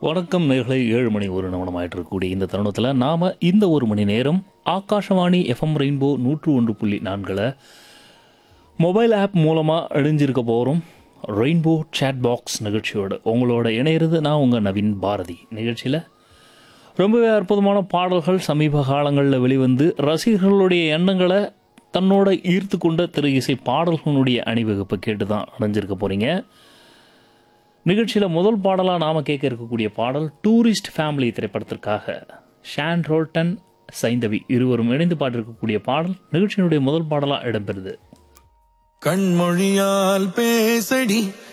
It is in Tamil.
வணக்கம் நேர்களை ஏழு மணி ஒரு நிமிடம் ஆயிட்டு இருக்கக்கூடிய இந்த தருணத்தில் நாம் இந்த ஒரு மணி நேரம் ஆகாஷவாணி எஃப்எம் ரெயின்போ நூற்று ஒன்று புள்ளி நான்கில் மொபைல் ஆப் மூலமாக அழிஞ்சிருக்க போகிறோம் ரெயின்போ சேட் பாக்ஸ் நிகழ்ச்சியோட உங்களோட இணையிறது நான் உங்கள் நவீன் பாரதி நிகழ்ச்சியில் ரொம்பவே அற்புதமான பாடல்கள் சமீப காலங்களில் வெளிவந்து ரசிகர்களுடைய எண்ணங்களை தன்னோட ஈர்த்து கொண்ட திரு இசை பாடல்களுடைய அணிவகுப்பை கேட்டு தான் அடைஞ்சிருக்க போகிறீங்க நிகழ்ச்சியில் முதல் பாடலாக நாம் கேட்க இருக்கக்கூடிய பாடல் டூரிஸ்ட் ஃபேமிலி திரைப்படத்திற்காக ஷான் ரோல்டன் சைந்தவி இருவரும் இணைந்து பாடிருக்கக்கூடிய பாடல் நிகழ்ச்சியினுடைய முதல் பாடலாக இடம்பெறுது கண்மொழியால் பேசடி